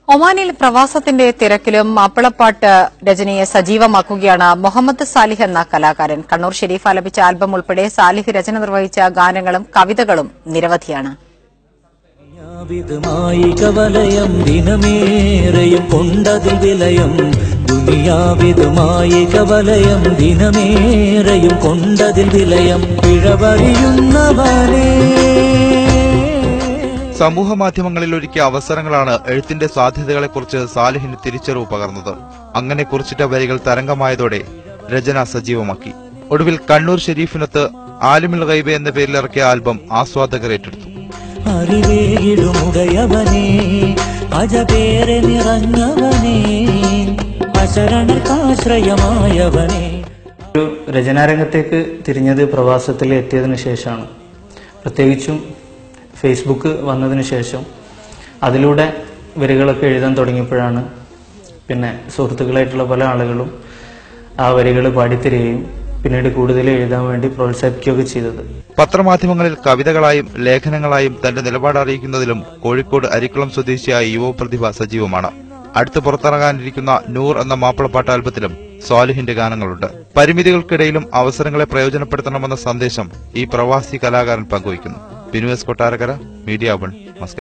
ഒമാനിൽ പ്രവാസത്തിന്റെ തിരക്കിലും മാപ്പിളപ്പാട്ട് രചനയെ സജീവമാക്കുകയാണ് മുഹമ്മദ് സാലിഹ് എന്ന കലാകാരൻ കണ്ണൂർ ഷെരീഫ് ആലപിച്ച ആൽബം ഉൾപ്പെടെ സാലിഹ് രചന നിർവഹിച്ച ഗാനങ്ങളും കവിതകളും നിരവധിയാണ് ദുനിയാവിതുമായി കവലയം ദിനമേറെയും കൊണ്ടതിൽ വിലയം ദുനിയാവിതുമായി കവലയം ദിനമേറെയും കൊണ്ടതിൽ വിലയം പിഴവറിയുന്നവനേ സമൂഹ മാധ്യമങ്ങളിൽ ഒരുക്കിയ അവസരങ്ങളാണ് എഴുത്തിന്റെ സാധ്യതകളെക്കുറിച്ച് സാലിഹിന് തിരിച്ചറിവ് പകർന്നത് അങ്ങനെ കുറിച്ചിട്ട വരികൾ തരംഗമായതോടെ രചന സജീവമാക്കി ഒടുവിൽ കണ്ണൂർ ഷെരീഫിനൊത്ത് ആലിമുൽ ഗൈബ എന്ന പേരിൽ ഇറക്കിയ ആൽബം ആസ്വാദകർ ഏറ്റെടുത്തു അറിവേയിടുമുടയവനേ അജപേരെ നിറഞ്ഞവനേ അശരണർക്കാശ്രയമായവനേ ഒരു രചനാരംഗത്തേക്ക് തിരിഞ്ഞത് പ്രവാസത്തിൽ എത്തിയതിനു ശേഷമാണ് പ്രത്യേകിച്ചും ഫേസ്ബുക്ക് വന്നതിന് ശേഷം അതിലൂടെ വരികളൊക്കെ എഴുതാൻ തുടങ്ങിയപ്പോഴാണ് പിന്നെ സുഹൃത്തുക്കളായിട്ടുള്ള പല ആളുകളും ആ വരികൾ പാടിത്തരികയും പിന്നീട് കൂടുതൽ എഴുതാൻ വേണ്ടി പ്രോത്സാഹിപ്പിക്കുകയൊക്കെ ചെയ്തത് പത്രമാധ്യമങ്ങളിൽ കവിതകളായും ലേഖനങ്ങളായും തന്റെ നിലപാട് അറിയിക്കുന്നതിലും കോഴിക്കോട് അരിക്കുളം സ്വദേശിയായ യുവ പ്രതിഭ സജീവമാണ് അടുത്ത് പുറത്തിറങ്ങാനിരിക്കുന്ന നൂർ എന്ന മാപ്പിളപ്പാട്ട് ആൽബത്തിലും സ്വാലിഹിന്റെ ഗാനങ്ങളുണ്ട് പരിമിതികൾക്കിടയിലും അവസരങ്ങളെ പ്രയോജനപ്പെടുത്തണമെന്ന സന്ദേശം ഈ പ്രവാസി കലാകാരൻ പങ്കുവയ്ക്കുന്നു ബിനുവസ് കൊട്ടാരക്കര മീഡിയ വൺ